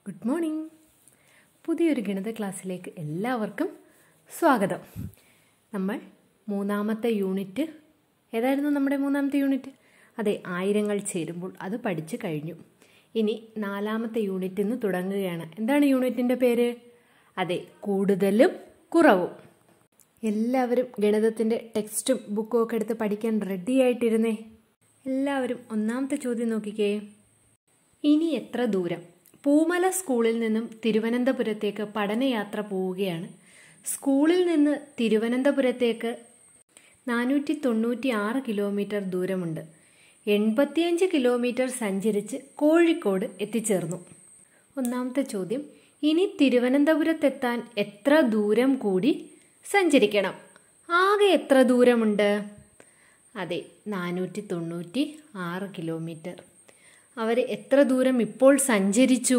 good morning പുതിയൊരു ഗണിത ക്ലാസ്സിലേക്ക് എല്ലാവർക്കും സ്വാഗതം നമ്മൾ മൂന്നാമത്തെ യൂണിറ്റ് ഏതായിരുന്നു നമ്മുടെ മൂന്നാമത്തെ യൂണിറ്റ് അതെ ആയിരങ്ങൾ ചേരുമ്പോൾ അത് പഠിച്ചു കഴിഞ്ഞു ഇനി നാലാമത്തെ യൂണിറ്റിൽ നിന്ന് തുടങ്ങുകയാണ് എന്താണ് യൂണിറ്റിൻ്റെ പേര് അതെ കൂടുതലും കുറവും എല്ലാവരും ഗണിതത്തിൻ്റെ ടെക്സ്റ്റും ബുക്കും ഒക്കെ എടുത്ത് പഠിക്കാൻ റെഡി ആയിട്ടിരുന്നേ എല്ലാവരും ഒന്നാമത്തെ ചോദ്യം നോക്കിക്കേ ഇനി എത്ര ദൂരം പൂമല സ്കൂളിൽ നിന്നും തിരുവനന്തപുരത്തേക്ക് പഠനയാത്ര പോവുകയാണ് സ്കൂളിൽ നിന്ന് തിരുവനന്തപുരത്തേക്ക് നാനൂറ്റി തൊണ്ണൂറ്റി ആറ് കിലോമീറ്റർ ദൂരമുണ്ട് എൺപത്തിയഞ്ച് കിലോമീറ്റർ സഞ്ചരിച്ച് കോഴിക്കോട് എത്തിച്ചേർന്നു ഒന്നാമത്തെ ചോദ്യം ഇനി തിരുവനന്തപുരത്തെത്താൻ എത്ര ദൂരം കൂടി സഞ്ചരിക്കണം ആകെ എത്ര ദൂരമുണ്ട് അതെ നാനൂറ്റി തൊണ്ണൂറ്റി ആറ് കിലോമീറ്റർ അവർ എത്ര ദൂരം ഇപ്പോൾ സഞ്ചരിച്ചു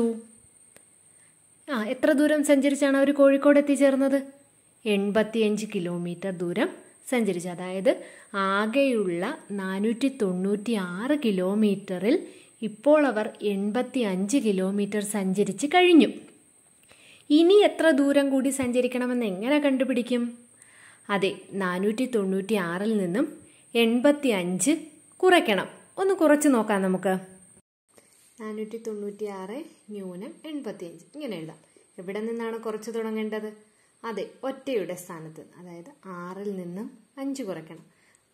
ആ എത്ര ദൂരം സഞ്ചരിച്ചാണ് അവർ കോഴിക്കോട് എത്തിച്ചേർന്നത് എൺപത്തിയഞ്ച് കിലോമീറ്റർ ദൂരം സഞ്ചരിച്ചു അതായത് ആകെയുള്ള നാനൂറ്റി തൊണ്ണൂറ്റി ആറ് കിലോമീറ്ററിൽ ഇപ്പോൾ അവർ എൺപത്തി അഞ്ച് കിലോമീറ്റർ സഞ്ചരിച്ച് കഴിഞ്ഞു ഇനി എത്ര ദൂരം കൂടി സഞ്ചരിക്കണമെന്ന് എങ്ങനെ കണ്ടുപിടിക്കും അതെ നാനൂറ്റി തൊണ്ണൂറ്റി ആറിൽ നിന്നും എൺപത്തി അഞ്ച് കുറയ്ക്കണം ഒന്ന് കുറച്ച് നോക്കാം നമുക്ക് നാനൂറ്റി തൊണ്ണൂറ്റി ആറ് ന്യൂനം എൺപത്തി അഞ്ച് ഇങ്ങനെ എഴുതാം എവിടെ നിന്നാണ് കുറച്ച് തുടങ്ങേണ്ടത് അതെ ഒറ്റയുടെ സ്ഥാനത്ത് അതായത് ആറിൽ നിന്നും അഞ്ച് കുറയ്ക്കണം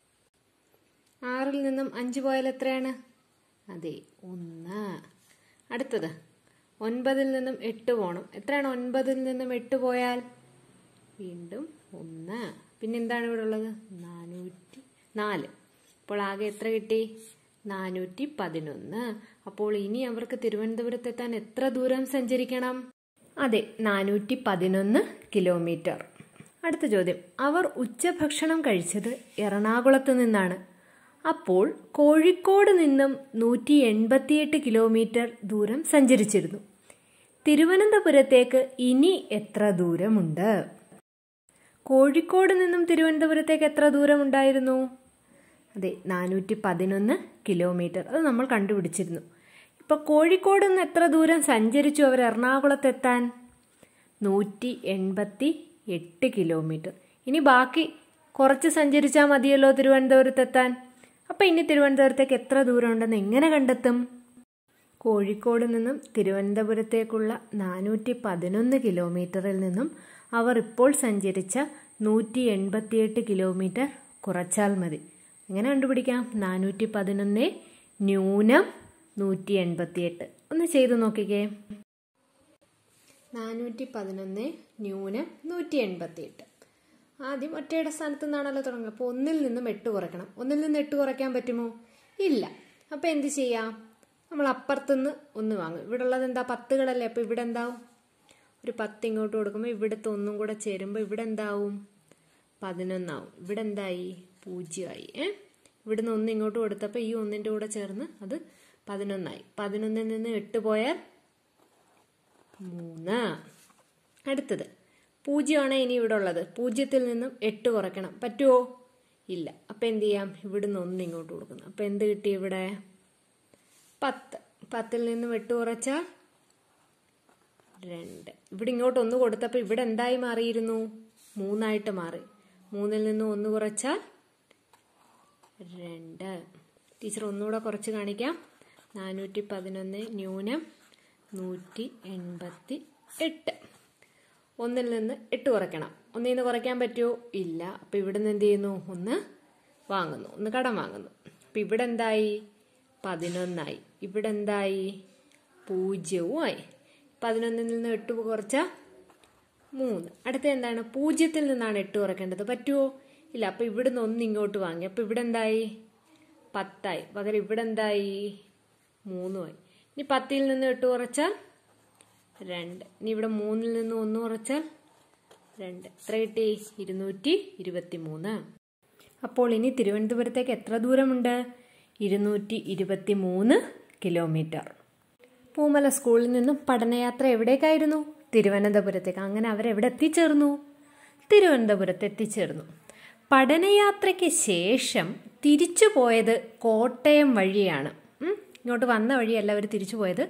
ആറിൽ നിന്നും അഞ്ച് പോയാൽ എത്രയാണ് അതെ ഒന്ന് അടുത്തത് ഒൻപതിൽ നിന്നും എട്ട് പോകണം എത്രയാണ് ഒൻപതിൽ നിന്നും എട്ട് പോയാൽ വീണ്ടും ഒന്ന് പിന്നെ എന്താണ് ഇവിടെ ഉള്ളത് നാനൂറ്റി നാല് അപ്പോൾ ആകെ എത്ര കിട്ടി നാനൂറ്റി പതിനൊന്ന് അപ്പോൾ ഇനി അവർക്ക് തിരുവനന്തപുരത്ത് എത്താൻ എത്ര ദൂരം സഞ്ചരിക്കണം അതെ നാനൂറ്റി പതിനൊന്ന് കിലോമീറ്റർ അടുത്ത ചോദ്യം അവർ ഉച്ചഭക്ഷണം കഴിച്ചത് എറണാകുളത്ത് നിന്നാണ് അപ്പോൾ കോഴിക്കോട് നിന്നും നൂറ്റി എൺപത്തിയെട്ട് കിലോമീറ്റർ ദൂരം സഞ്ചരിച്ചിരുന്നു തിരുവനന്തപുരത്തേക്ക് ഇനി എത്ര ദൂരമുണ്ട് കോഴിക്കോട് നിന്നും തിരുവനന്തപുരത്തേക്ക് എത്ര ദൂരമുണ്ടായിരുന്നു അതെ നാനൂറ്റി പതിനൊന്ന് കിലോമീറ്റർ അത് നമ്മൾ കണ്ടുപിടിച്ചിരുന്നു ഇപ്പോൾ കോഴിക്കോട് നിന്ന് എത്ര ദൂരം സഞ്ചരിച്ചു അവർ എറണാകുളത്തെത്താൻ നൂറ്റി എൺപത്തി എട്ട് കിലോമീറ്റർ ഇനി ബാക്കി കുറച്ച് സഞ്ചരിച്ചാൽ മതിയല്ലോ തിരുവനന്തപുരത്തെത്താൻ അപ്പം ഇനി തിരുവനന്തപുരത്തേക്ക് എത്ര ദൂരം ഉണ്ടെന്ന് എങ്ങനെ കണ്ടെത്തും കോഴിക്കോട് നിന്നും തിരുവനന്തപുരത്തേക്കുള്ള നാനൂറ്റി പതിനൊന്ന് കിലോമീറ്ററിൽ നിന്നും അവർ ഇപ്പോൾ സഞ്ചരിച്ച നൂറ്റി എൺപത്തിയെട്ട് കിലോമീറ്റർ കുറച്ചാൽ മതി എങ്ങനെ കണ്ടുപിടിക്കാം നാനൂറ്റി പതിനൊന്ന് ന്യൂനം നൂറ്റി എൺപത്തിയെട്ട് ഒന്ന് ചെയ്തു നോക്കിക്കേ നാനൂറ്റി പതിനൊന്ന് ന്യൂനം നൂറ്റി എൺപത്തിയെട്ട് ആദ്യം ഒറ്റയുടെ സ്ഥാനത്ത് നിന്നാണല്ലോ തുടങ്ങുക അപ്പോൾ ഒന്നിൽ നിന്നും എട്ട് കുറയ്ക്കണം ഒന്നിൽ നിന്ന് എട്ട് കുറയ്ക്കാൻ പറ്റുമോ ഇല്ല അപ്പോൾ എന്ത് ചെയ്യാം നമ്മൾ അപ്പുറത്തുനിന്ന് ഒന്ന് വാങ്ങും ഇവിടെ ഉള്ളത് എന്താ പത്തുകളല്ലേ അപ്പോൾ ഇവിടെ എന്താവും ഒരു പത്ത് ഇങ്ങോട്ട് കൊടുക്കുമ്പോൾ ഇവിടുത്തെ ഒന്നും കൂടെ ചേരുമ്പോൾ ഇവിടെ എന്താവും പതിനൊന്നാവും ഇവിടെ എന്തായി പൂജ്യമായി ഏ ഇവിടുന്ന് ഒന്ന് ഇങ്ങോട്ട് കൊടുത്തപ്പോൾ ഈ ഒന്നിൻ്റെ കൂടെ ചേർന്ന് അത് പതിനൊന്നായി പതിനൊന്നിൽ നിന്ന് എട്ട് പോയാൽ മൂന്ന് അടുത്തത് പൂജ്യമാണ് ഇനി ഇവിടെ ഉള്ളത് പൂജ്യത്തിൽ നിന്നും എട്ട് കുറയ്ക്കണം പറ്റുമോ ഇല്ല അപ്പം എന്ത് ചെയ്യാം ഇവിടുന്ന് ഒന്ന് ഇങ്ങോട്ട് കൊടുക്കുന്നു അപ്പം എന്ത് കിട്ടി ഇവിടെ പത്ത് പത്തിൽ നിന്നും എട്ട് കുറച്ചാൽ രണ്ട് ഇവിടെ ഇങ്ങോട്ട് ഒന്ന് കൊടുത്തപ്പോൾ ഇവിടെ എന്തായി മാറിയിരുന്നു മൂന്നായിട്ട് മാറി മൂന്നിൽ നിന്ന് ഒന്ന് കുറച്ചാൽ രണ്ട് ടീച്ചർ ഒന്നുകൂടെ കുറച്ച് കാണിക്കാം നാനൂറ്റി പതിനൊന്ന് ന്യൂനം നൂറ്റി എൺപത്തി എട്ട് ഒന്നിൽ നിന്ന് എട്ട് കുറയ്ക്കണം ഒന്നിൽ നിന്ന് കുറയ്ക്കാൻ പറ്റുമോ ഇല്ല അപ്പം ഇവിടുന്ന് എന്ത് ചെയ്യുന്നു ഒന്ന് വാങ്ങുന്നു ഒന്ന് കടം വാങ്ങുന്നു അപ്പം ഇവിടെ എന്തായി പതിനൊന്നായി ഇവിടെ എന്തായി പൂജ്യവും ആയി പതിനൊന്നിൽ നിന്ന് എട്ട് കുറച്ച മൂന്ന് അടുത്ത എന്താണ് പൂജ്യത്തിൽ നിന്നാണ് എട്ട് കുറയ്ക്കേണ്ടത് പറ്റുമോ ഇല്ല അപ്പം ഇവിടുന്ന് ഒന്ന് ഇങ്ങോട്ട് വാങ്ങി അപ്പം ഇവിടെ എന്തായി പത്തായി പകരം ഇവിടെ എന്തായി മൂന്നുമായി ഇനി പത്തിൽ നിന്ന് എട്ട് കുറച്ചാൽ രണ്ട് ഇനി ഇവിടെ മൂന്നിൽ നിന്ന് ഒന്ന് കുറച്ചാൽ രണ്ട് എത്ര കിട്ടി ഇരുന്നൂറ്റി ഇരുപത്തി മൂന്ന് അപ്പോൾ ഇനി തിരുവനന്തപുരത്തേക്ക് എത്ര ദൂരമുണ്ട് ഇരുന്നൂറ്റി ഇരുപത്തി മൂന്ന് കിലോമീറ്റർ പൂമല സ്കൂളിൽ നിന്നും പഠനയാത്ര എവിടേക്കായിരുന്നു തിരുവനന്തപുരത്തേക്ക് അങ്ങനെ അവരെവിടെ എത്തിച്ചേർന്നു തിരുവനന്തപുരത്ത് എത്തിച്ചേർന്നു പഠനയാത്രയ്ക്ക് ശേഷം തിരിച്ചു പോയത് കോട്ടയം വഴിയാണ് ഉം, ഇങ്ങോട്ട് വന്ന വഴിയല്ല അവർ തിരിച്ചു പോയത്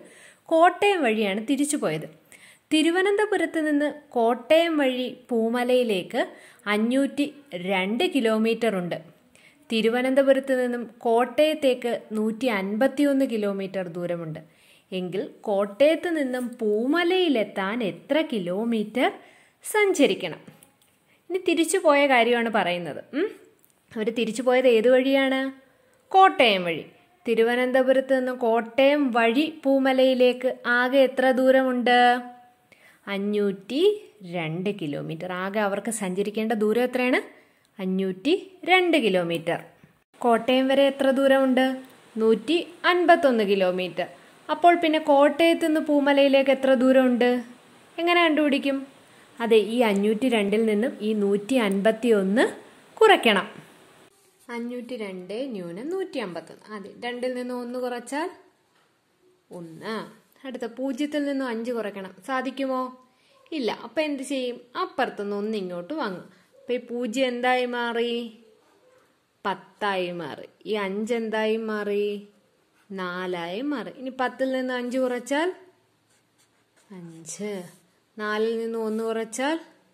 കോട്ടയം വഴിയാണ് തിരിച്ചു പോയത് തിരുവനന്തപുരത്ത് നിന്ന് കോട്ടയം വഴി പൂമലയിലേക്ക് അഞ്ഞൂറ്റി രണ്ട് കിലോമീറ്റർ ഉണ്ട് തിരുവനന്തപുരത്ത് നിന്നും കോട്ടയത്തേക്ക് നൂറ്റി അൻപത്തിയൊന്ന് കിലോമീറ്റർ ദൂരമുണ്ട് എങ്കിൽ കോട്ടയത്ത് നിന്നും പൂമലയിലെത്താൻ എത്ര കിലോമീറ്റർ സഞ്ചരിക്കണം ഇനി തിരിച്ചു പോയ കാര്യമാണ് പറയുന്നത് അവർ തിരിച്ചു പോയത് ഏത് വഴിയാണ് കോട്ടയം വഴി തിരുവനന്തപുരത്ത് നിന്ന് കോട്ടയം വഴി പൂമലയിലേക്ക് ആകെ എത്ര ദൂരമുണ്ട് അഞ്ഞൂറ്റി രണ്ട് കിലോമീറ്റർ ആകെ അവർക്ക് സഞ്ചരിക്കേണ്ട ദൂരം എത്രയാണ് അഞ്ഞൂറ്റി രണ്ട് കിലോമീറ്റർ കോട്ടയം വരെ എത്ര ദൂരമുണ്ട് നൂറ്റി അൻപത്തൊന്ന് കിലോമീറ്റർ അപ്പോൾ പിന്നെ കോട്ടയത്ത് നിന്ന് പൂമലയിലേക്ക് എത്ര ദൂരമുണ്ട് എങ്ങനെ കണ്ടുപിടിക്കും അതെ ഈ അഞ്ഞൂറ്റി രണ്ടിൽ നിന്നും ഈ നൂറ്റി അൻപത്തി ഒന്ന് കുറയ്ക്കണം അഞ്ഞൂറ്റി രണ്ട് ന്യൂനം നൂറ്റി അമ്പത്തൊന്ന് അതെ രണ്ടിൽ നിന്ന് ഒന്ന് കുറച്ചാൽ ഒന്ന് അടുത്ത പൂജ്യത്തിൽ നിന്നും അഞ്ച് കുറയ്ക്കണം സാധിക്കുമോ ഇല്ല അപ്പം എന്ത് ചെയ്യും അപ്പുറത്തുനിന്ന് ഒന്ന് ഇങ്ങോട്ട് വാങ്ങും അപ്പം ഈ പൂജ്യം എന്തായി മാറി പത്തായി മാറി ഈ അഞ്ച് എന്തായി മാറി നാലായി മാറി ഇനി പത്തിൽ നിന്ന് അഞ്ച് കുറച്ചാൽ അഞ്ച് നാലിൽ നിന്ന് ഒന്ന് കുറച്ചാൽ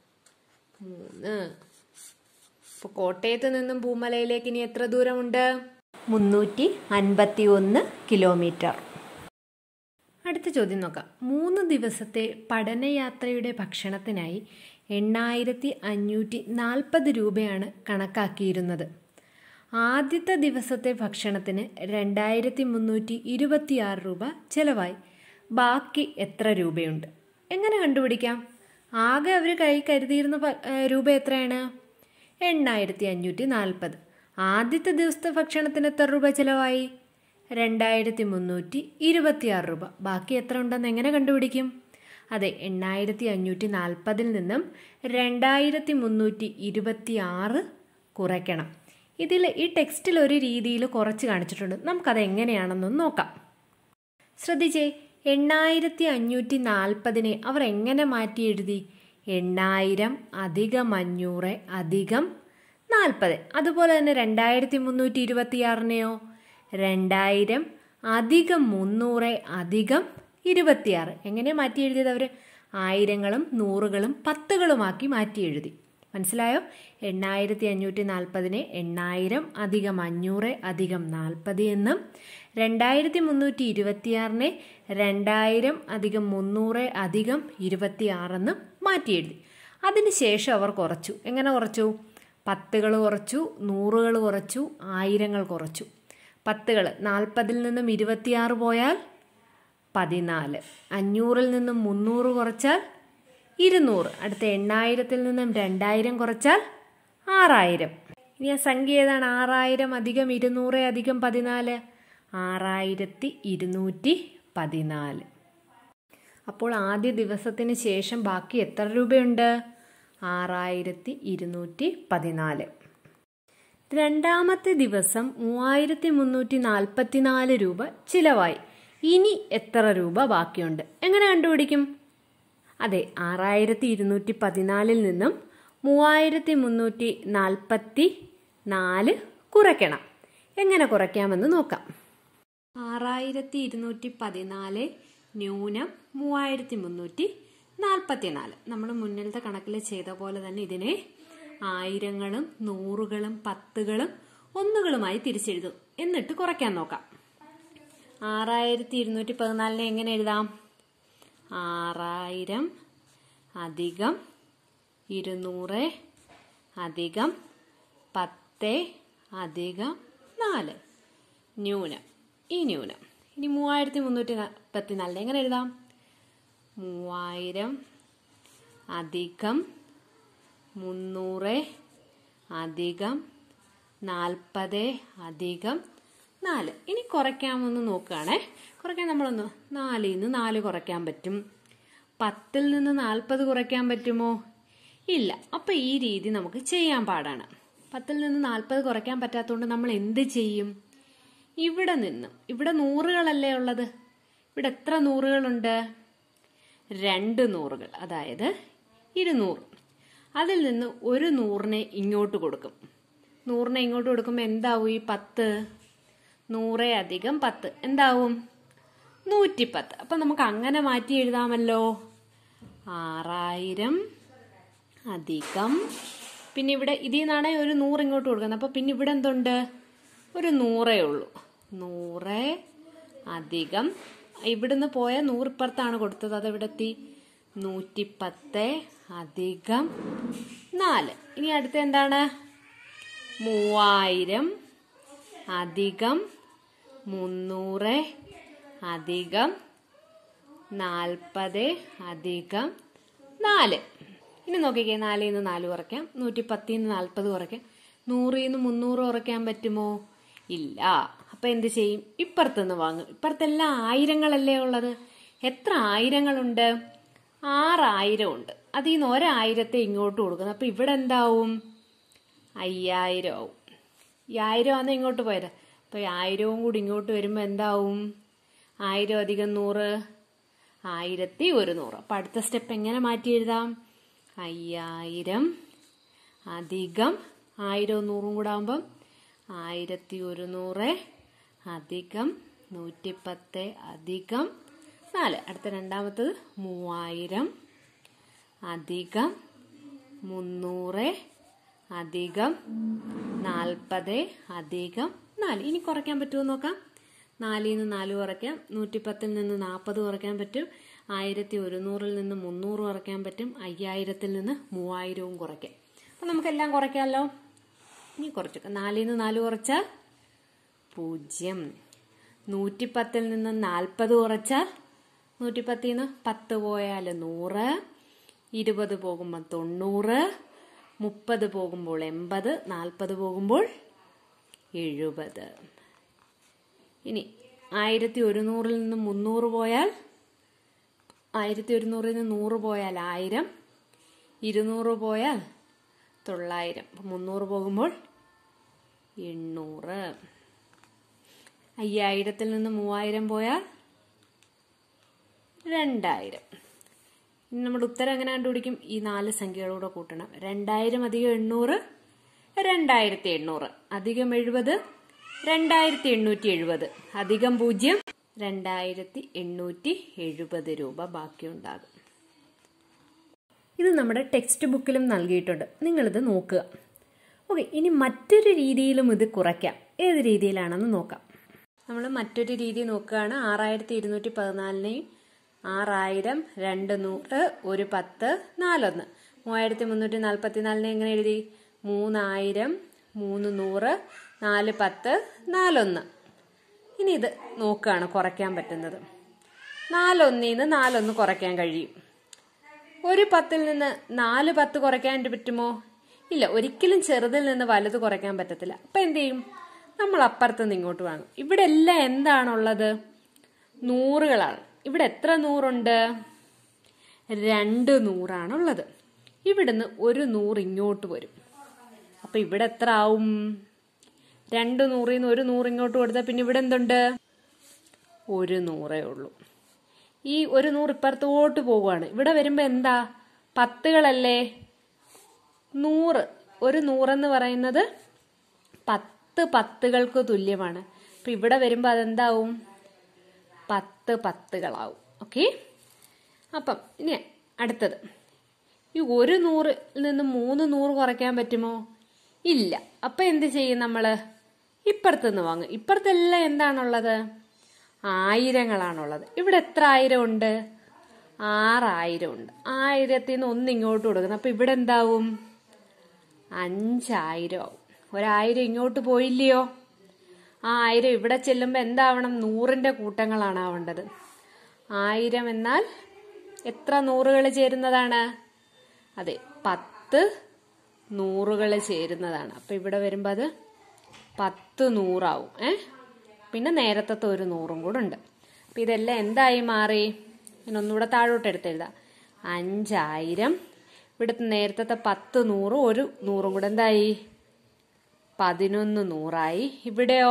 മൂന്ന് അപ്പോൾ കോട്ടയത്ത് നിന്നും പൂമലയിലേക്ക് ഇനി എത്ര ദൂരമുണ്ട് മുന്നൂറ്റി അൻപത്തി ഒന്ന് കിലോമീറ്റർ അടുത്ത ചോദ്യം നോക്കാം മൂന്ന് ദിവസത്തെ പഠനയാത്രയുടെ ഭക്ഷണത്തിനായി എണ്ണായിരത്തി അഞ്ഞൂറ്റി നാൽപ്പത് രൂപയാണ് കണക്കാക്കിയിരുന്നത് ആദ്യത്തെ ദിവസത്തെ ഭക്ഷണത്തിന് രണ്ടായിരത്തി മുന്നൂറ്റി ഇരുപത്തിയാറ് രൂപ ചെലവായി ബാക്കി എത്ര രൂപയുണ്ട് എങ്ങനെ കണ്ടുപിടിക്കാം ആകെ അവർ കൈ കരുതിയിരുന്ന രൂപ എത്രയാണ് എണ്ണായിരത്തി അഞ്ഞൂറ്റി നാൽപ്പത് ആദ്യത്തെ ദിവസത്തെ ഭക്ഷണത്തിന് എത്ര രൂപ ചിലവായി രണ്ടായിരത്തി മുന്നൂറ്റി ഇരുപത്തിയാറ് രൂപ ബാക്കി എത്ര ഉണ്ടെന്ന് എങ്ങനെ കണ്ടുപിടിക്കും അതെ എണ്ണായിരത്തി അഞ്ഞൂറ്റി നാൽപ്പതിൽ നിന്നും രണ്ടായിരത്തി മുന്നൂറ്റി ഇരുപത്തി ആറ് കുറയ്ക്കണം ഇതിൽ ഈ ടെക്സ്റ്റിൽ ഒരു രീതിയിൽ കുറച്ച് കാണിച്ചിട്ടുണ്ട് നമുക്കത് എങ്ങനെയാണെന്നൊന്ന് നോക്കാം ശ്രദ്ധിച്ചേ എണ്ണായിരത്തി അഞ്ഞൂറ്റി നാൽപ്പതിനെ അവർ എങ്ങനെ മാറ്റി എഴുതി എണ്ണായിരം അധികം അഞ്ഞൂറ് അധികം നാൽപ്പത് അതുപോലെ തന്നെ രണ്ടായിരത്തി മുന്നൂറ്റി ഇരുപത്തിയാറിനെയോ രണ്ടായിരം അധികം മുന്നൂറ് അധികം ഇരുപത്തിയാറ് എങ്ങനെ മാറ്റി എഴുതിയത് അവർ ആയിരങ്ങളും നൂറുകളും പത്തുകളുമാക്കി മാറ്റി എഴുതി മനസ്സിലായോ എണ്ണായിരത്തി അഞ്ഞൂറ്റി നാൽപ്പതിനെ എണ്ണായിരം അധികം അഞ്ഞൂറ് അധികം നാൽപ്പത് എന്നും രണ്ടായിരത്തി മുന്നൂറ്റി ഇരുപത്തിയാറിനെ രണ്ടായിരം അധികം മുന്നൂറ് അധികം ഇരുപത്തിയാറെന്നും മാറ്റി എഴുതി അതിനുശേഷം അവർ കുറച്ചു എങ്ങനെ കുറച്ചു പത്തുകൾ കുറച്ചു നൂറുകൾ കുറച്ചു ആയിരങ്ങൾ കുറച്ചു പത്തുകൾ നാൽപ്പതിൽ നിന്നും ഇരുപത്തിയാറ് പോയാൽ പതിനാല് അഞ്ഞൂറിൽ നിന്നും മുന്നൂറ് കുറച്ചാൽ ഇരുന്നൂറ് അടുത്ത എണ്ണായിരത്തിൽ നിന്നും രണ്ടായിരം കുറച്ചാൽ ആറായിരം ഇനി ആ സംഖ്യ ഏതാണ് ആറായിരം അധികം ഇരുന്നൂറ് അധികം പതിനാല് ആറായിരത്തി ഇരുന്നൂറ്റി പതിനാല് അപ്പോൾ ആദ്യ ദിവസത്തിന് ശേഷം ബാക്കി എത്ര രൂപയുണ്ട് ആറായിരത്തി ഇരുന്നൂറ്റി പതിനാല് രണ്ടാമത്തെ ദിവസം മൂവായിരത്തി മുന്നൂറ്റി നാൽപ്പത്തിനാല് രൂപ ചിലവായി ഇനി എത്ര രൂപ ബാക്കിയുണ്ട് എങ്ങനെ കണ്ടുപിടിക്കും അതെ ആറായിരത്തി ഇരുന്നൂറ്റി പതിനാലിൽ നിന്നും മൂവായിരത്തി മുന്നൂറ്റി നാൽപ്പത്തി നാല് കുറയ്ക്കണം എങ്ങനെ കുറയ്ക്കാമെന്ന് നോക്കാം ആറായിരത്തി ഇരുന്നൂറ്റി പതിനാല് ന്യൂനം മൂവായിരത്തി മുന്നൂറ്റി നാൽപ്പത്തിനാല് നമ്മൾ മുന്നിലത്തെ കണക്കിൽ ചെയ്ത പോലെ തന്നെ ഇതിനെ ആയിരങ്ങളും നൂറുകളും പത്തുകളും ഒന്നുകളുമായി തിരിച്ചെഴുതും എന്നിട്ട് കുറയ്ക്കാൻ നോക്കാം ആറായിരത്തി ഇരുന്നൂറ്റി പതിനാലിനെ എങ്ങനെ എഴുതാം ആറായിരം അധികം ഇരുന്നൂറ് അധികം പത്ത് അധികം നാല് ന്യൂനം ഈ ന്യൂനം ഇനി മൂവായിരത്തി മുന്നൂറ്റി നാൽപ്പത്തിനാലിനെ എങ്ങനെ എഴുതാം മൂവായിരം അധികം മുന്നൂറ് അധികം നാൽപ്പത് അധികം നാല് ഇനി കുറയ്ക്കാമെന്ന് നോക്കുകയാണേ കുറയ്ക്കാൻ നമ്മളൊന്ന് നാലിൽ നിന്ന് നാല് കുറയ്ക്കാൻ പറ്റും പത്തിൽ നിന്ന് നാൽപ്പത് കുറയ്ക്കാൻ പറ്റുമോ ഇല്ല അപ്പം ഈ രീതി നമുക്ക് ചെയ്യാൻ പാടാണ് പത്തിൽ നിന്ന് നാൽപ്പത് കുറയ്ക്കാൻ പറ്റാത്തതുകൊണ്ട് നമ്മൾ എന്ത് ചെയ്യും ഇവിടെ നിന്നും ഇവിടെ നൂറുകളല്ലേ ഉള്ളത് ഇവിടെ എത്ര നൂറുകളുണ്ട് രണ്ട് നൂറുകൾ അതായത് ഇരുന്നൂറ് അതിൽ നിന്ന് ഒരു നൂറിനെ ഇങ്ങോട്ട് കൊടുക്കും നൂറിനെ ഇങ്ങോട്ട് കൊടുക്കുമ്പോൾ എന്താവും ഈ പത്ത് നൂറ് അധികം പത്ത് എന്താവും നൂറ്റിപ്പത്ത് അപ്പം നമുക്ക് അങ്ങനെ മാറ്റി എഴുതാമല്ലോ ആറായിരം അധികം പിന്നെ ഇവിടെ ഇതിൽ നിന്നാണ് ഒരു നൂറ് ഇങ്ങോട്ട് കൊടുക്കുന്നത് അപ്പം പിന്നെ ഇവിടെ എന്തുണ്ട് ഒരു നൂറേ ഉള്ളൂ നൂറ് അധികം ഇവിടുന്ന് പോയ നൂറിപ്പുറത്താണ് കൊടുത്തത് അത് ഇവിടെ എത്തി നൂറ്റിപ്പത്ത് അധികം നാല് ഇനി അടുത്ത എന്താണ് മൂവായിരം അധികം മുന്നൂറ് അധികം നാൽപ്പത് അധികം നാല് ഇനി നോക്കിക്കേ നാലിൽ നിന്ന് നാല് കുറയ്ക്കാം നൂറ്റി പത്തിൽ നിന്ന് നാൽപ്പത് കുറയ്ക്കാം നൂറിൽ നിന്ന് മുന്നൂറ് കുറയ്ക്കാൻ പറ്റുമോ ഇല്ല അപ്പൊ എന്ത് ചെയ്യും ഇപ്പുറത്തുനിന്ന് വാങ്ങും ഇപ്പുറത്തെല്ലാം ആയിരങ്ങളല്ലേ ഉള്ളത് എത്ര ആയിരങ്ങളുണ്ട് ആറായിരം ഉണ്ട് അതിൽ നിന്ന് ഒരായിരത്തെ ഇങ്ങോട്ട് കൊടുക്കുന്നു അപ്പൊ ഇവിടെ എന്താവും അയ്യായിരം ആവും ഈ ആയിരം ആണ് ഇങ്ങോട്ട് പോയത് അപ്പൊ ഈ ആയിരവും കൂടി ഇങ്ങോട്ട് വരുമ്പോൾ എന്താവും ആയിരം അധികം നൂറ് ആയിരത്തി ഒരു നൂറ് അപ്പൊ അടുത്ത സ്റ്റെപ്പ് എങ്ങനെ മാറ്റി എഴുതാം അയ്യായിരം അധികം ആയിരവും നൂറും കൂടെ ആകുമ്പം ആയിരത്തി ഒരുന്നൂറ് അധികം നൂറ്റിപ്പത്ത് അധികം നാല് അടുത്ത രണ്ടാമത്തത് മൂവായിരം അധികം മുന്നൂറ് അധികം നാൽപ്പത് അധികം നാല് ഇനി കുറയ്ക്കാൻ പറ്റുമോ നോക്കാം നാലിൽ നിന്ന് നാല് കുറയ്ക്കാം നൂറ്റിപ്പത്തിൽ നിന്ന് നാൽപ്പത് കുറയ്ക്കാൻ പറ്റും ആയിരത്തി ഒരുന്നൂറിൽ നിന്ന് മുന്നൂറ് കുറയ്ക്കാൻ പറ്റും അയ്യായിരത്തിൽ നിന്ന് മൂവായിരവും കുറയ്ക്കാം അപ്പം നമുക്കെല്ലാം കുറയ്ക്കാമല്ലോ ഇനി കുറച്ചു നാലിൽ നിന്ന് നാല് കുറച്ചാൽ പൂജ്യം നൂറ്റിപ്പത്തിൽ നിന്ന് നാൽപ്പത് കുറച്ചാൽ നൂറ്റിപ്പത്തിൽ നിന്ന് പത്ത് പോയാൽ നൂറ് ഇരുപത് പോകുമ്പോൾ തൊണ്ണൂറ് മുപ്പത് പോകുമ്പോൾ എൺപത് നാൽപ്പത് പോകുമ്പോൾ എഴുപത് ഇനി ആയിരത്തി ഒരുന്നൂറിൽ നിന്ന് മുന്നൂറ് പോയാൽ ആയിരത്തി ഒരുന്നൂറിൽ നിന്ന് നൂറ് പോയാൽ ആയിരം ഇരുന്നൂറ് പോയാൽ തൊള്ളായിരം അപ്പം മുന്നൂറ് പോകുമ്പോൾ എണ്ണൂറ് അയ്യായിരത്തിൽ നിന്ന് മൂവായിരം പോയാൽ രണ്ടായിരം ഇനി നമ്മുടെ ഉത്തരം എങ്ങനെ കണ്ടുപിടിക്കും ഈ നാല് സംഖ്യകളൂടെ കൂട്ടണം രണ്ടായിരം അധികം എണ്ണൂറ് രണ്ടായിരത്തി എണ്ണൂറ് അധികം എഴുപത് രണ്ടായിരത്തി എണ്ണൂറ്റി എഴുപത് അധികം പൂജ്യം രണ്ടായിരത്തി എണ്ണൂറ്റി എഴുപത് രൂപ ബാക്കിയുണ്ടാകും ഇത് നമ്മുടെ ടെക്സ്റ്റ് ബുക്കിലും നൽകിയിട്ടുണ്ട് നിങ്ങളിത് നോക്കുക ഓക്കെ ഇനി മറ്റൊരു രീതിയിലും ഇത് കുറയ്ക്കാം ഏത് രീതിയിലാണെന്ന് നോക്കാം നമ്മൾ മറ്റൊരു രീതി നോക്കുകയാണ് ആറായിരത്തി ഇരുന്നൂറ്റി പതിനാലിനെയും ആറായിരം രണ്ട് നൂറ് ഒരു പത്ത് നാലൊന്ന് മൂവായിരത്തി മുന്നൂറ്റി നാൽപ്പത്തി നാലിനെ എങ്ങനെ എഴുതി മൂന്നായിരം മൂന്ന് നൂറ് നാല് പത്ത് നാലൊന്ന് ഇനി ഇത് നോക്കുകയാണ് കുറയ്ക്കാൻ പറ്റുന്നത് നാലൊന്നിൽ നിന്ന് നാലൊന്ന് കുറയ്ക്കാൻ കഴിയും ഒരു പത്തിൽ നിന്ന് നാല് പത്ത് കുറയ്ക്കാൻ പറ്റുമോ ഇല്ല ഒരിക്കലും ചെറുതിൽ നിന്ന് വലുത് കുറയ്ക്കാൻ പറ്റത്തില്ല അപ്പൊ എന്ത് ചെയ്യും നമ്മൾ അപ്പുറത്ത് നിന്ന് ഇങ്ങോട്ട് വാങ്ങും ഇവിടെ എല്ലാം എന്താണുള്ളത് നൂറുകളാണ് ഇവിടെ എത്ര നൂറുണ്ട് രണ്ട് നൂറാണുള്ളത് ഇവിടുന്ന് ഒരു നൂറ് ഇങ്ങോട്ട് വരും അപ്പൊ ഇവിടെ എത്ര ആവും രണ്ട് നൂറിൽ നിന്ന് ഒരു നൂറ് ഇങ്ങോട്ട് കൊടുത്താൽ പിന്നെ ഇവിടെ എന്തുണ്ട് ഒരു നൂറേ ഉള്ളൂ ഈ ഒരു നൂറ് ഇപ്പുറത്തോട്ട് പോവുകയാണ് ഇവിടെ വരുമ്പോ എന്താ പത്തുകളല്ലേ നൂറ് ഒരു നൂറെന്ന് പറയുന്നത് പത്ത് പത്തുകൾക്ക് തുല്യമാണ് അപ്പൊ ഇവിടെ വരുമ്പോ അതെന്താവും പത്ത് പത്തുകളാവും ഓക്കെ അപ്പം ഇനി അടുത്തത് ഈ ഒരു നൂറിൽ നിന്ന് മൂന്ന് നൂറ് കുറയ്ക്കാൻ പറ്റുമോ ഇല്ല അപ്പൊ എന്ത് ചെയ്യും നമ്മള് ഇപ്പുറത്തുനിന്ന് വാങ്ങും ഇപ്പുറത്തെല്ലാം എന്താണുള്ളത് ആയിരങ്ങളാണുള്ളത് ഇവിടെ എത്ര ആയിരം ഉണ്ട് ആറായിരം ഉണ്ട് ആയിരത്തിൽ നിന്ന് ഒന്ന് ഇങ്ങോട്ട് കൊടുക്കുന്നു അപ്പൊ ഇവിടെ എന്താവും അഞ്ചായിരം ആവും ഒരായിരം ഇങ്ങോട്ട് പോയില്ലയോ ആ ആയിരം ഇവിടെ ചെല്ലുമ്പോൾ എന്താവണം നൂറിന്റെ കൂട്ടങ്ങളാണ് ആവേണ്ടത് ആയിരം എന്നാൽ എത്ര നൂറുകൾ ചേരുന്നതാണ് അതെ പത്ത് നൂറുകൾ ചേരുന്നതാണ് അപ്പൊ ഇവിടെ വരുമ്പോൾ അത് പത്ത് നൂറാവും ഏ പിന്നെ നേരത്തെ ഒരു നൂറും കൂടെ ഉണ്ട് അപ്പൊ ഇതെല്ലാം എന്തായി മാറി ഞാൻ ഒന്നുകൂടെ താഴോട്ട് എടുത്തെഴുതാം അഞ്ചായിരം ഇവിടുത്തെ നേരത്തെ പത്ത് നൂറ് ഒരു നൂറും കൂടെ എന്തായി പതിനൊന്ന് നൂറായി ഇവിടെയോ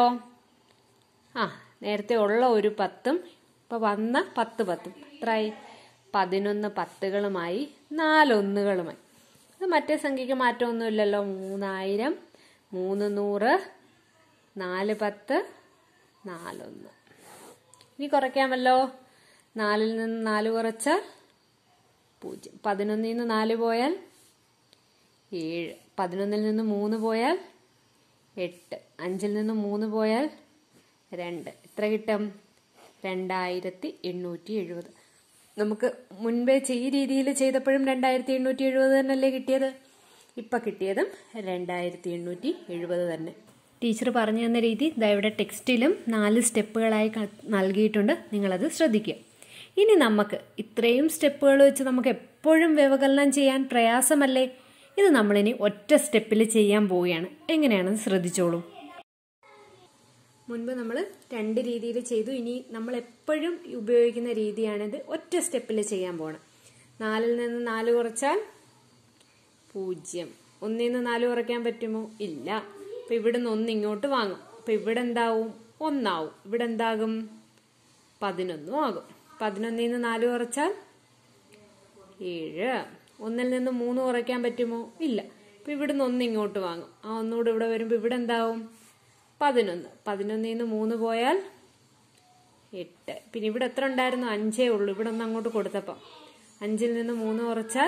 ആ നേരത്തെ ഉള്ള ഒരു പത്തും ഇപ്പൊ വന്ന പത്ത് പത്തും എത്രയായി പതിനൊന്ന് പത്തുകളുമായി നാലൊന്നുകളുമായി ഇത് മറ്റേ സംഖ്യക്ക് മാറ്റമൊന്നുമില്ലല്ലോ മൂന്നായിരം മൂന്ന് നൂറ് നാല് പത്ത് നാലൊന്ന് ഇനി കുറയ്ക്കാമല്ലോ നാലിൽ നിന്ന് നാല് കുറച്ചാൽ പൂജ്യം പതിനൊന്നിൽ നിന്ന് നാല് പോയാൽ ഏഴ് പതിനൊന്നിൽ നിന്ന് മൂന്ന് പോയാൽ എട്ട് അഞ്ചിൽ നിന്ന് മൂന്ന് പോയാൽ രണ്ട് എത്ര കിട്ടും രണ്ടായിരത്തി എണ്ണൂറ്റി എഴുപത് നമുക്ക് മുൻപേ ഈ രീതിയിൽ ചെയ്തപ്പോഴും രണ്ടായിരത്തി എണ്ണൂറ്റി എഴുപത് തന്നെയല്ലേ കിട്ടിയത് ഇപ്പം കിട്ടിയതും രണ്ടായിരത്തി എണ്ണൂറ്റി എഴുപത് തന്നെ ടീച്ചർ പറഞ്ഞു തന്ന രീതി ദയവിടെ ടെക്സ്റ്റിലും നാല് സ്റ്റെപ്പുകളായി നൽകിയിട്ടുണ്ട് നിങ്ങളത് ശ്രദ്ധിക്കുക ഇനി നമുക്ക് ഇത്രയും സ്റ്റെപ്പുകൾ വെച്ച് നമുക്ക് എപ്പോഴും വ്യവകലനം ചെയ്യാൻ പ്രയാസമല്ലേ ഇത് നമ്മളിനി ഒറ്റ സ്റ്റെപ്പിൽ ചെയ്യാൻ പോവുകയാണ് എങ്ങനെയാണെന്ന് ശ്രദ്ധിച്ചോളൂ മുൻപ് നമ്മൾ രണ്ട് രീതിയിൽ ചെയ്തു ഇനി നമ്മൾ എപ്പോഴും ഉപയോഗിക്കുന്ന രീതിയാണിത് ഒറ്റ സ്റ്റെപ്പിൽ ചെയ്യാൻ പോകണം നാലിൽ നിന്ന് നാല് കുറച്ചാൽ പൂജ്യം ഒന്നിൽ നിന്ന് നാല് കുറയ്ക്കാൻ പറ്റുമോ ഇല്ല അപ്പൊ ഇവിടുന്ന് ഒന്ന് ഇങ്ങോട്ട് വാങ്ങും അപ്പൊ ഇവിടെ എന്താവും ഒന്നാവും ഇവിടെ എന്താകും പതിനൊന്നും ആകും പതിനൊന്നിൽ നിന്ന് നാല് കുറച്ചാൽ ഏഴ് ഒന്നിൽ നിന്ന് മൂന്ന് കുറയ്ക്കാൻ പറ്റുമോ ഇല്ല അപ്പൊ ഇവിടുന്ന് ഒന്ന് ഇങ്ങോട്ട് വാങ്ങും ആ ഒന്നുകൂടെ ഇവിടെ വരുമ്പോൾ ഇവിടെ എന്താവും പതിനൊന്ന് പതിനൊന്നിൽ നിന്ന് മൂന്ന് പോയാൽ എട്ട് പിന്നെ ഇവിടെ എത്ര ഉണ്ടായിരുന്നു അഞ്ചേ ഉള്ളൂ ഇവിടെ ഒന്ന് അങ്ങോട്ട് കൊടുത്തപ്പം അഞ്ചിൽ നിന്ന് മൂന്ന് കുറച്ചാൽ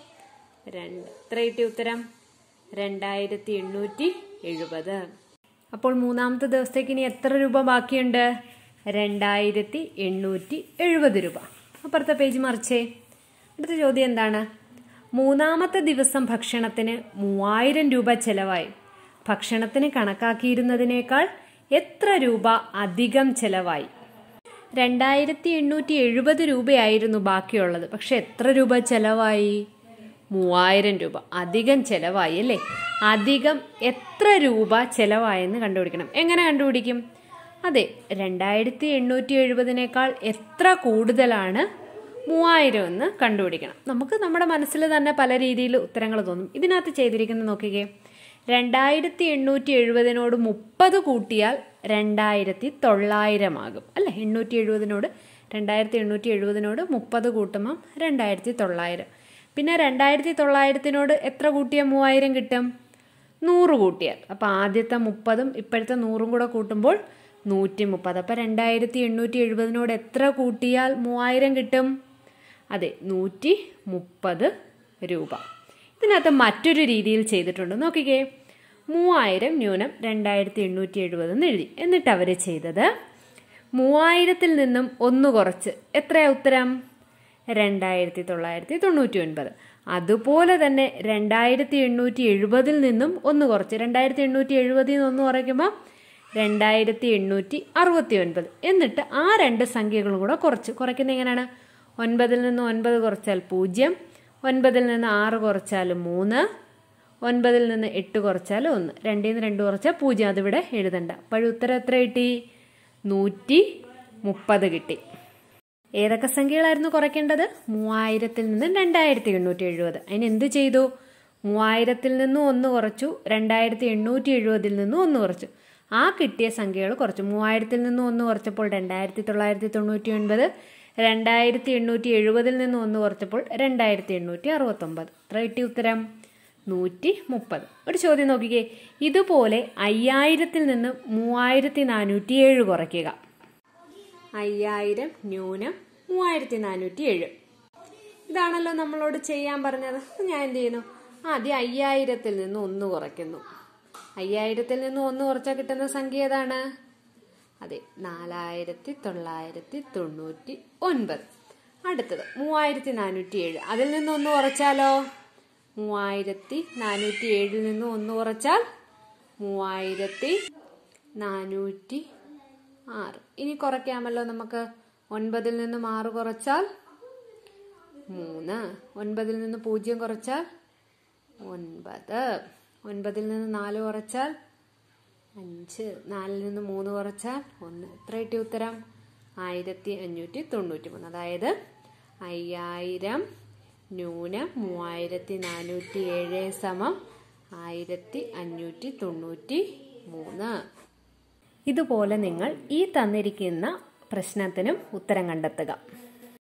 രണ്ട് എത്ര കിട്ടി ഉത്തരം രണ്ടായിരത്തി എണ്ണൂറ്റി എഴുപത് അപ്പോൾ മൂന്നാമത്തെ ദിവസത്തേക്ക് ഇനി എത്ര രൂപ ബാക്കിയുണ്ട് രണ്ടായിരത്തി എണ്ണൂറ്റി എഴുപത് രൂപ അപ്പുറത്തെ പേജ് മറിച്ചേ അടുത്ത ചോദ്യം എന്താണ് മൂന്നാമത്തെ ദിവസം ഭക്ഷണത്തിന് മൂവായിരം രൂപ ചെലവായി ഭക്ഷണത്തിന് കണക്കാക്കിയിരുന്നതിനേക്കാൾ എത്ര രൂപ അധികം ചെലവായി രണ്ടായിരത്തി എണ്ണൂറ്റി എഴുപത് രൂപയായിരുന്നു ബാക്കിയുള്ളത് പക്ഷെ എത്ര രൂപ ചെലവായി മൂവായിരം രൂപ അധികം ചെലവായി അല്ലേ അധികം എത്ര രൂപ ചെലവായെന്ന് കണ്ടുപിടിക്കണം എങ്ങനെ കണ്ടുപിടിക്കും അതെ രണ്ടായിരത്തി എണ്ണൂറ്റി എഴുപതിനേക്കാൾ എത്ര കൂടുതലാണ് മൂവായിരം എന്ന് കണ്ടുപിടിക്കണം നമുക്ക് നമ്മുടെ മനസ്സിൽ തന്നെ പല രീതിയിൽ ഉത്തരങ്ങൾ തോന്നും ഇതിനകത്ത് ചെയ്തിരിക്കുന്നത് നോക്കിക്കേ രണ്ടായിരത്തി എണ്ണൂറ്റി എഴുപതിനോട് മുപ്പത് കൂട്ടിയാൽ രണ്ടായിരത്തി തൊള്ളായിരം ആകും അല്ലെ എണ്ണൂറ്റി എഴുപതിനോട് രണ്ടായിരത്തി എണ്ണൂറ്റി എഴുപതിനോട് മുപ്പത് കൂട്ടുമ്പം രണ്ടായിരത്തി തൊള്ളായിരം പിന്നെ രണ്ടായിരത്തി തൊള്ളായിരത്തിനോട് എത്ര കൂട്ടിയാൽ മൂവായിരം കിട്ടും നൂറ് കൂട്ടിയാൽ അപ്പം ആദ്യത്തെ മുപ്പതും ഇപ്പോഴത്തെ നൂറും കൂടെ കൂട്ടുമ്പോൾ നൂറ്റി മുപ്പത് അപ്പം രണ്ടായിരത്തി എണ്ണൂറ്റി എഴുപതിനോട് എത്ര കൂട്ടിയാൽ മൂവായിരം കിട്ടും അതെ നൂറ്റി മുപ്പത് രൂപ ഇതിനകത്ത് മറ്റൊരു രീതിയിൽ ചെയ്തിട്ടുണ്ട് നോക്കിക്കേ മൂവായിരം ന്യൂനം രണ്ടായിരത്തി എണ്ണൂറ്റി എഴുപത് എന്ന് എഴുതി എന്നിട്ട് അവർ ചെയ്തത് മൂവായിരത്തിൽ നിന്നും ഒന്ന് കുറച്ച് എത്രയാ ഉത്തരം രണ്ടായിരത്തി തൊള്ളായിരത്തി തൊണ്ണൂറ്റി ഒൻപത് അതുപോലെ തന്നെ രണ്ടായിരത്തി എണ്ണൂറ്റി എഴുപതിൽ നിന്നും ഒന്ന് കുറച്ച് രണ്ടായിരത്തി എണ്ണൂറ്റി എഴുപതിൽ നിന്ന് ഒന്ന് കുറയ്ക്കുമ്പോൾ രണ്ടായിരത്തി എണ്ണൂറ്റി അറുപത്തി ഒൻപത് എന്നിട്ട് ആ രണ്ട് സംഖ്യകളും കൂടെ കുറച്ച് കുറയ്ക്കുന്നത് എങ്ങനെയാണ് ഒൻപതിൽ നിന്ന് ഒൻപത് കുറച്ചാൽ പൂജ്യം ഒൻപതിൽ നിന്ന് ആറ് കുറച്ചാൽ മൂന്ന് ഒൻപതിൽ നിന്ന് എട്ട് കുറച്ചാൽ ഒന്ന് രണ്ടിൽ നിന്ന് രണ്ട് കുറച്ചാൽ പൂജ്യം അതിവിടെ എഴുതണ്ട അപ്പോഴും ഉത്തരം എത്ര കിട്ടി നൂറ്റി മുപ്പത് കിട്ടി ഏതൊക്കെ സംഖ്യകളായിരുന്നു കുറയ്ക്കേണ്ടത് മൂവായിരത്തിൽ നിന്ന് രണ്ടായിരത്തി എണ്ണൂറ്റി എഴുപത് അതിന് എന്ത് ചെയ്തു മൂവായിരത്തിൽ നിന്നും ഒന്ന് കുറച്ചു രണ്ടായിരത്തി എണ്ണൂറ്റി എഴുപതിൽ നിന്നും ഒന്ന് കുറച്ചു ആ കിട്ടിയ സംഖ്യകൾ കുറച്ചു മൂവായിരത്തിൽ നിന്നും ഒന്ന് കുറച്ചപ്പോൾ രണ്ടായിരത്തി തൊള്ളായിരത്തി തൊണ്ണൂറ്റി ഒൻപത് രണ്ടായിരത്തി എണ്ണൂറ്റി എഴുപതിൽ നിന്നും ഒന്ന് കുറച്ചപ്പോൾ രണ്ടായിരത്തി എണ്ണൂറ്റി അറുപത്തൊമ്പത് എത്ര കിട്ടി ഉത്തരം നൂറ്റി മുപ്പത് ഒരു ചോദ്യം നോക്കിക്കേ ഇതുപോലെ അയ്യായിരത്തിൽ നിന്ന് മൂവായിരത്തി നാനൂറ്റി ഏഴ് കുറയ്ക്കുക അയ്യായിരം ന്യൂനം മൂവായിരത്തി നാനൂറ്റി ഏഴ് ഇതാണല്ലോ നമ്മളോട് ചെയ്യാൻ പറഞ്ഞത് ഞാൻ എന്ത് ചെയ്യുന്നു ആദ്യം അയ്യായിരത്തിൽ നിന്ന് ഒന്ന് കുറയ്ക്കുന്നു അയ്യായിരത്തിൽ നിന്ന് ഒന്ന് കുറച്ചാൽ കിട്ടുന്ന സംഖ്യ ഏതാണ് അതെ നാലായിരത്തി തൊള്ളായിരത്തി തൊണ്ണൂറ്റി ഒൻപത് അടുത്തത് മൂവായിരത്തി നാനൂറ്റി ഏഴ് അതിൽ നിന്ന് ഒന്ന് കുറച്ചാലോ മൂവായിരത്തി നാനൂറ്റി ഏഴിൽ നിന്ന് ഒന്ന് കുറച്ചാൽ മൂവായിരത്തി നാനൂറ്റി ആറ് ഇനി കുറയ്ക്കാമല്ലോ നമുക്ക് ഒൻപതിൽ നിന്നും ആറ് കുറച്ചാൽ മൂന്ന് ഒൻപതിൽ നിന്ന് പൂജ്യം കുറച്ചാൽ ഒൻപത് ഒൻപതിൽ നിന്ന് നാല് കുറച്ചാൽ അഞ്ച് നാലിൽ നിന്ന് മൂന്ന് കുറച്ചാൽ ഒന്ന് എത്ര കിട്ടിയ ഉത്തരം ആയിരത്തി അഞ്ഞൂറ്റി തൊണ്ണൂറ്റി മൂന്ന് അതായത് അയ്യായിരം ന്യൂനം മൂവായിരത്തി നാനൂറ്റി ഏഴ് സമം ആയിരത്തി അഞ്ഞൂറ്റി തൊണ്ണൂറ്റി മൂന്ന് ഇതുപോലെ നിങ്ങൾ ഈ തന്നിരിക്കുന്ന പ്രശ്നത്തിനും ഉത്തരം കണ്ടെത്തുക